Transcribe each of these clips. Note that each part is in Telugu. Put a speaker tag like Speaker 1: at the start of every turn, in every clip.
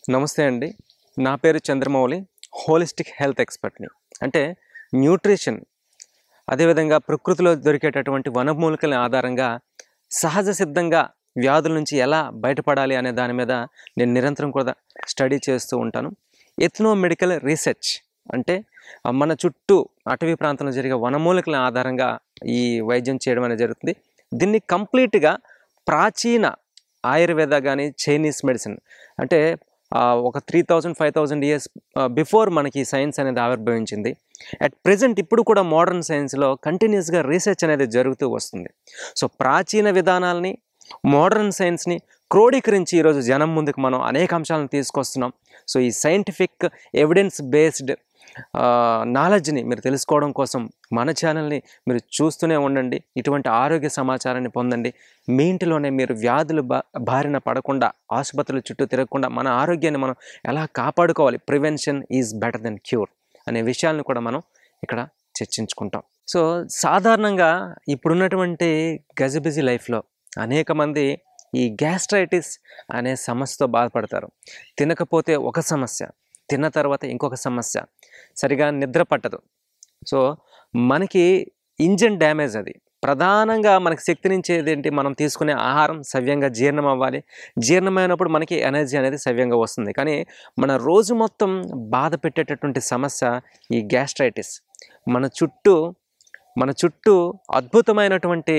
Speaker 1: నమస్తే అండి నా పేరు చంద్రమౌళి హోలిస్టిక్ హెల్త్ ఎక్స్పర్ట్ని అంటే న్యూట్రిషన్ అదేవిధంగా ప్రకృతిలో దొరికేటటువంటి వనమూలికల ఆధారంగా సహజ సిద్ధంగా వ్యాధుల నుంచి ఎలా బయటపడాలి అనే దాని మీద నేను నిరంతరం కూడా స్టడీ చేస్తూ ఉంటాను ఎథ్నో మెడికల్ రీసెర్చ్ అంటే ఆ, మన చుట్టూ అటవీ ప్రాంతంలో జరిగే వనమూలికల ఆధారంగా ఈ వైద్యం చేయడం అనేది జరుగుతుంది దీన్ని కంప్లీట్గా ప్రాచీన ఆయుర్వేద కానీ చైనీస్ మెడిసిన్ అంటే ఆ, ఒక three thousand five thousand years before మనకి సైన్స్ అనేది ఆవిర్భవించింది అట్ ప్రజెంట్ ఇప్పుడు కూడా మోడర్న్ సైన్స్లో కంటిన్యూస్గా రీసెర్చ్ అనేది జరుగుతూ వస్తుంది సో ప్రాచీన విధానాలని మోడర్న్ సైన్స్ని క్రోడీకరించి ఈరోజు జనం ముందుకు మనం అనేక అంశాలను తీసుకొస్తున్నాం సో ఈ సైంటిఫిక్ ఎవిడెన్స్ బేస్డ్ నాలెడ్జ్ని మీరు తెలుసుకోవడం కోసం మన ఛానల్ని మీరు చూస్తూనే ఉండండి ఇటువంటి ఆరోగ్య సమాచారాన్ని పొందండి మీ ఇంటిలోనే మీరు వ్యాధులు బా బారిన పడకుండా ఆసుపత్రుల చుట్టూ తిరగకుండా మన ఆరోగ్యాన్ని మనం ఎలా కాపాడుకోవాలి prevention is better than cure అనే విషయాలను కూడా మనం ఇక్కడ చర్చించుకుంటాం సో సాధారణంగా ఇప్పుడున్నటువంటి గజిబిజి లైఫ్లో అనేక మంది ఈ గ్యాస్ట్రైటిస్ అనే సమస్యతో బాధపడతారు తినకపోతే ఒక సమస్య తిన్న తర్వాత ఇంకొక సమస్య సరిగా నిద్ర పట్టదు సో మనకి ఇంజన్ డ్యామేజ్ అది ప్రధానంగా మనకి శక్తినిచ్చేది ఏంటి మనం తీసుకునే ఆహారం సవ్యంగా జీర్ణం అవ్వాలి జీర్ణమైనప్పుడు మనకి ఎనర్జీ అనేది సవ్యంగా వస్తుంది కానీ మన రోజు మొత్తం బాధ పెట్టేటటువంటి సమస్య ఈ గ్యాస్ట్రైటిస్ మన చుట్టూ మన చుట్టూ అద్భుతమైనటువంటి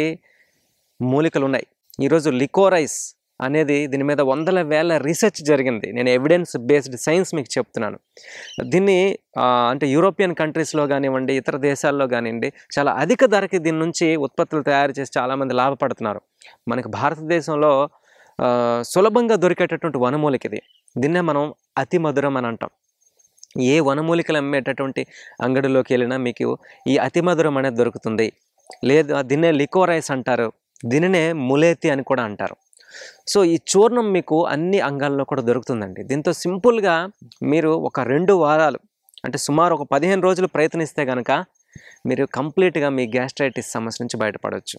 Speaker 1: మూలికలు ఉన్నాయి ఈరోజు లికోరైస్ అనేది దీని మీద వందల వేల రీసెర్చ్ జరిగింది నేను ఎవిడెన్స్ బేస్డ్ సైన్స్ మీకు చెప్తున్నాను దీన్ని ఆ, అంటే యూరోపియన్ కంట్రీస్లో కానివ్వండి ఇతర దేశాల్లో కానివ్వండి చాలా అధిక ధరకి దీని నుంచి ఉత్పత్తులు తయారు చేసి చాలామంది లాభపడుతున్నారు మనకి భారతదేశంలో ఆ, సులభంగా దొరికేటటువంటి వనమూలిక ఇది దీన్నే మనం అతి మధురం అని అంటాం ఏ వనమూలికలు అమ్మేటటువంటి అంగడిలోకి వెళ్ళినా మీకు ఈ అతి మధురం అనేది దొరుకుతుంది లేదా దీన్నే లికోరైస్ అంటారు దీనినే ములేతి అని కూడా అంటారు సో ఈ చూర్ణం మీకు అన్ని అంగాల్లో కూడా దొరుకుతుందండి దీంతో సింపుల్గా మీరు ఒక రెండు వారాలు అంటే సుమారు ఒక పదిహేను రోజులు ప్రయత్నిస్తే కనుక మీరు కంప్లీట్గా మీ గ్యాస్ట్రైటిస్ సమస్య నుంచి బయటపడవచ్చు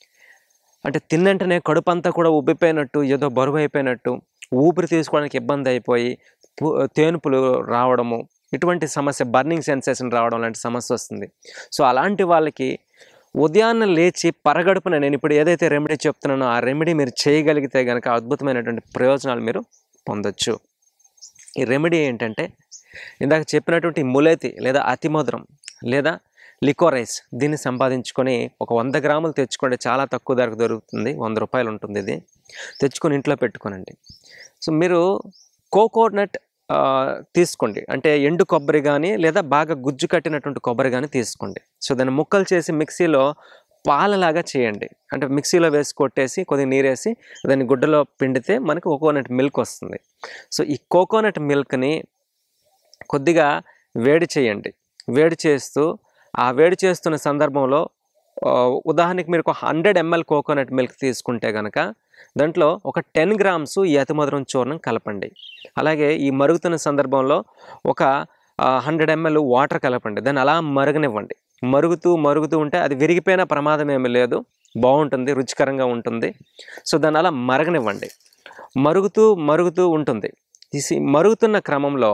Speaker 1: అంటే తిన్నంటనే కడుపు అంతా కూడా ఉబ్బిపోయినట్టు ఏదో బరువు అయిపోయినట్టు ఊపిరి తీసుకోవడానికి ఇబ్బంది అయిపోయి పు- తేనుపులు రావడము ఇటువంటి సమస్య బర్నింగ్ సెన్సేషన్ రావడం లాంటి సమస్య వస్తుంది సో అలాంటి వాళ్ళకి ఉదయాన్నే లేచి పరగడుపున నేను ఇప్పుడు ఏదైతే రెమెడీ చెప్తున్నానో ఆ రెమెడీ మీరు చేయగలిగితే కనుక అద్భుతమైనటువంటి ప్రయోజనాలు మీరు పొందొచ్చు ఈ రెమెడీ ఏంటంటే ఇందాక చెప్పినటువంటి ములేతి లేదా అతిమధురం లేదా లికోరైస్ దీన్ని సంపాదించుకొని ఒక వంద గ్రాములు తెచ్చుకోండి చాలా తక్కువ ధరకు దొరుకుతుంది వంద రూపాయలు ఉంటుంది ఇది తెచ్చుకొని ఇంట్లో పెట్టుకోనండి సో మీరు కోకోనట్ ఆ, తీసుకోండి అంటే ఎండు కొబ్బరి కానీ లేదా బాగా గుజ్జు కట్టినటువంటి కొబ్బరి కానీ తీసుకోండి సో దాన్ని ముక్కలు చేసి మిక్సీలో పాలలాగా చేయండి అంటే మిక్సీలో వేసి కొట్టేసి కొద్దిగా నీరేసి దాన్ని గుడ్డలో పిండితే మనకు కోకోనట్ మిల్క్ వస్తుంది సో ఈ కోకోనట్ మిల్క్ని కొద్దిగా వేడి చేయండి వేడి చేస్తూ ఆ వేడి చేస్తున్న సందర్భంలో ఆ, ఉదాహరణకి మీరు ఒక హండ్రెడ్ ఎంఎల్ కోకోనట్ మిల్క్ తీసుకుంటే కనుక దాంట్లో ఒక టెన్ గ్రామ్స్ ఈ అతిమధురం చూర్ణం కలపండి అలాగే ఈ మరుగుతున్న సందర్భంలో ఒక హండ్రెడ్ ఎంఎల్ వాటర్ కలపండి దాన్ని అలా మరగనివ్వండి మరుగుతూ మరుగుతూ ఉంటే అది విరిగిపోయిన ప్రమాదం ఏమీ లేదు బాగుంటుంది రుచికరంగా ఉంటుంది సో దాన్ని అలా మరగనివ్వండి మరుగుతూ మరుగుతూ ఉంటుంది ఈ సి- మరుగుతున్న క్రమంలో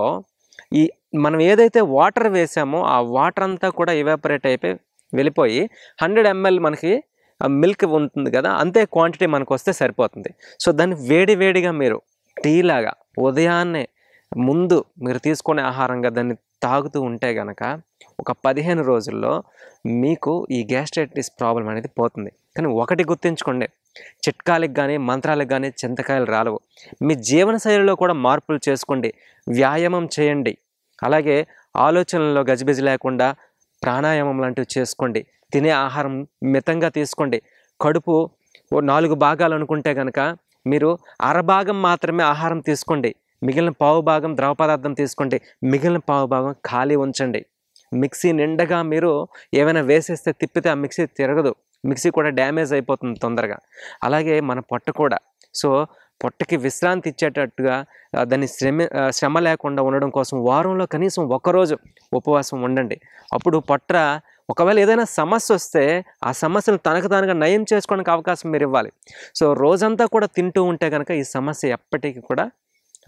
Speaker 1: ఈ మనం ఏదైతే వాటర్ వేసామో ఆ వాటర్ అంతా కూడా ఇవాపరేట్ అయిపోయి వెళ్ళిపోయి హండ్రెడ్ ఎంఎల్ మనకి మిల్క్ ఉంటుంది కదా అంతే క్వాంటిటీ మనకు వస్తే సరిపోతుంది సో దాన్ని వేడి వేడిగా మీరు టీ లాగా ఉదయాన్నే ముందు మీరు తీసుకునే ఆహారంగా దాన్ని తాగుతూ ఉంటే గనక ఒక పదిహేను రోజుల్లో మీకు ఈ గ్యాస్ట్రైటిస్ ప్రాబ్లం అనేది పోతుంది కానీ ఒకటి గుర్తుంచుకోండి చిట్కాలకు కానీ మంత్రాలకు కానీ చింతకాయలు రాలవు మీ జీవనశైలిలో కూడా మార్పులు చేసుకోండి వ్యాయామం చేయండి అలాగే ఆలోచనల్లో గజిబిజి లేకుండా ప్రాణాయామం లాంటివి చేసుకోండి తినే ఆహారం మితంగా తీసుకోండి కడుపు ఓ నాలుగు భాగాలు అనుకుంటే కనుక మీరు అరభాగం మాత్రమే ఆహారం తీసుకోండి మిగిలిన పావు భాగం ద్రవ పదార్థం తీసుకోండి మిగిలిన పావు భాగం ఖాళీ ఉంచండి మిక్సీ నిండగా మీరు ఏమైనా వేసేస్తే తిప్పితే ఆ మిక్సీ తిరగదు మిక్సీ కూడా డ్యామేజ్ అయిపోతుంది తొందరగా అలాగే మన పొట్ట కూడా సో పొట్టకి విశ్రాంతి ఇచ్చేటట్టుగా ఆ, దాన్ని శ్రమ ఆ, శ్రమ లేకుండా ఉండడం కోసం వారంలో కనీసం ఒక్కరోజు ఉపవాసం ఉండండి అప్పుడు పొట్ట ఒకవేళ ఏదైనా సమస్య వస్తే ఆ సమస్యను తనకు తానుగా నయం చేసుకోవడానికి అవకాశం మీరు ఇవ్వాలి సో రోజంతా కూడా తింటూ ఉంటే కనుక ఈ సమస్య ఎప్పటికీ కూడా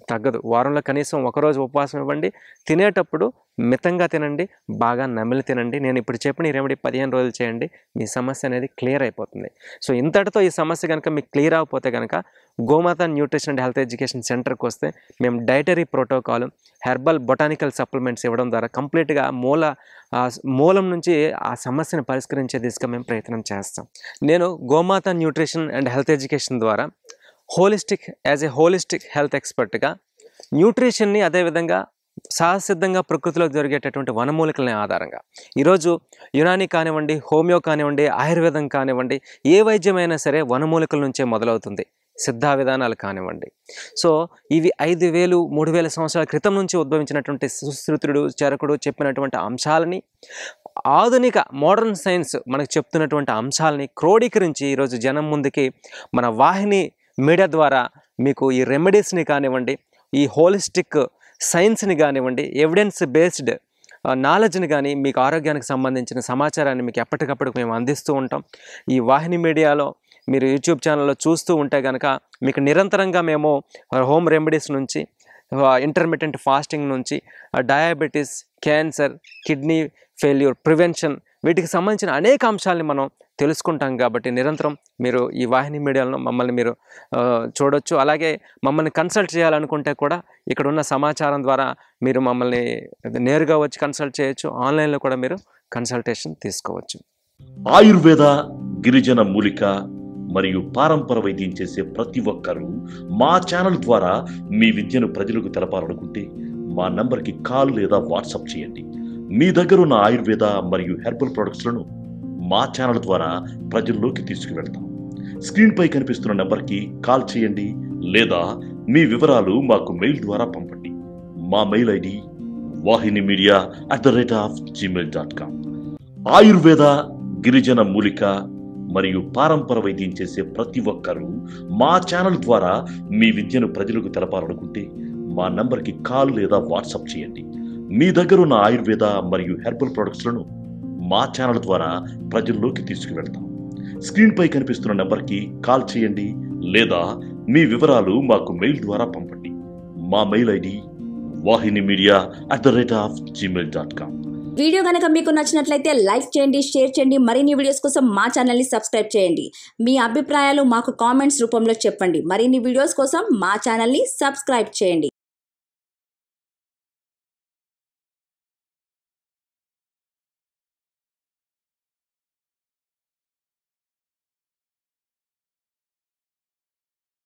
Speaker 1: తగ్గదు వారంలో కనీసం ఒకరోజు ఉపవాసం ఇవ్వండి తినేటప్పుడు మితంగా తినండి బాగా నమిలి తినండి నేను ఇప్పుడు చెప్పిన ఈ రెమెడీ పదిహేను రోజులు చేయండి మీ సమస్య అనేది క్లియర్ అయిపోతుంది సో ఇంతటితో ఈ సమస్య కనుక మీకు క్లియర్ అయిపోతే కనుక గోమాత న్యూట్రిషన్ అండ్ హెల్త్ ఎడ్యుకేషన్ సెంటర్కి వస్తే మేము dietary protocol herbal botanical supplements ఇవ్వడం ద్వారా కంప్లీట్గా మూల ఆ మూలం నుంచి ఆ సమస్యను పరిష్కరించే దిశగా మేము ప్రయత్నం చేస్తాం నేను Gomata nutrition and health education ద్వారా holistic as a holistic health ఎక్స్పర్ట్గా న్యూట్రిషన్ని అదేవిధంగా సహసిద్ధంగా ప్రకృతిలో జరిగేటటువంటి వనమూలికలని ఆధారంగా ఈరోజు యునాని కానివ్వండి హోమియో కానివ్వండి ఆయుర్వేదం కానివ్వండి ఏ వైద్యమైనా సరే వనమూలికల నుంచే మొదలవుతుంది సిద్ధా విధానాలు కానివ్వండి సో ఇవి ఐదు వేలు మూడు వేల సంవత్సరాల క్రితం నుంచి ఉద్భవించినటువంటి సుశ్రుతుడు చరకుడు చెప్పినటువంటి అంశాలని ఆధునిక మోడర్న్ సైన్స్ మనకు చెప్తున్నటువంటి అంశాలని క్రోడీకరించి ఈరోజు జనం ముందుకి మన వాహిని మీడియా ద్వారా మీకు ఈ రెమెడీస్ని కానివ్వండి ఈ హోలిస్టిక్ సైన్స్ని కానివ్వండి ఎవిడెన్స్ బేస్డ్ నాలెడ్జ్ని కానీ మీకు ఆరోగ్యానికి సంబంధించిన సమాచారాన్ని మీకు ఎప్పటికప్పుడు మేము అందిస్తూ ఉంటాం ఈ వాహిని మీడియాలో మీరు యూట్యూబ్ ఛానల్లో చూస్తూ ఉంటే కనుక మీకు నిరంతరంగా మేము హోమ్ రెమెడీస్ నుంచి ఇంటర్మీడియట్ ఫాస్టింగ్ నుంచి diabetes cancer kidney failure prevention వీటికి సంబంధించిన అనేక అంశాలని మనం తెలుసుకుంటాం కాబట్టి నిరంతరం మీరు ఈ వాహిని మీడియాలో మమ్మల్ని మీరు ఆ, చూడొచ్చు అలాగే మమ్మల్ని కన్సల్ట్ చేయాలనుకుంటే కూడా ఇక్కడ ఉన్న సమాచారం ద్వారా మీరు మమ్మల్ని నేరుగా వచ్చి కన్సల్ట్ చేయొచ్చు ఆన్లైన్లో కూడా మీరు కన్సల్టేషన్ తీసుకోవచ్చు
Speaker 2: ఆయుర్వేద గిరిజన మూలిక మరియు పారంపర వైద్యం చేసే ప్రతి ఒక్కరూ మా ఛానల్ ద్వారా మీ విద్యను ప్రజలకు తెలపాలనుకుంటే మా నంబర్కి కాల్ లేదా వాట్సాప్ చేయండి మీ దగ్గర ఉన్న ఆయుర్వేద మరియు హెర్బల్ ప్రొడక్ట్స్లను మా ఛానల్ ద్వారా ప్రజల్లోకి తీసుకువెళ్తాం స్క్రీన్పై కనిపిస్తున్న నెంబర్కి కాల్ చేయండి లేదా మీ వివరాలు మాకు మెయిల్ ద్వారా పంపండి మా mail ID Vahini media at the rate of Gmail dot com Ayurveda గిరిజన మూలిక మరియు పారంపర వైద్యం చేసే ప్రతి ఒక్కరూ మా ఛానల్ ద్వారా మీ విద్యను ప్రజలకు తెలపాలనుకుంటే మా నంబర్కి కాల్ లేదా వాట్సాప్ చేయండి మీ దగ్గర ఉన్న ఆయుర్వేద మరియు హెర్బల్ ప్రొడక్ట్స్లను మా ఛానల్ ద్వారా ప్రజల్లోకి తీసుకువెళ్తాం స్క్రీన్పై కనిపిస్తున్న నెంబర్కి కాల్ చేయండి లేదా మీ వివరాలు మాకు మెయిల్ ద్వారా పంపండి మా mail ID Vahini media at the rate of Gmail dot com
Speaker 3: video కనుక మీకు నచ్చినట్లయితే లైక్ చేయండి షేర్ చేయండి మరిన్ని వీడియోస్ కోసం మా ఛానల్ని సబ్స్క్రైబ్ చేయండి మీ అభిప్రాయాలు మాకు కామెంట్స్ రూపంలో చెప్పండి మరిన్ని వీడియోస్ కోసం మా ఛానల్ని సబ్స్క్రైబ్ చేయండి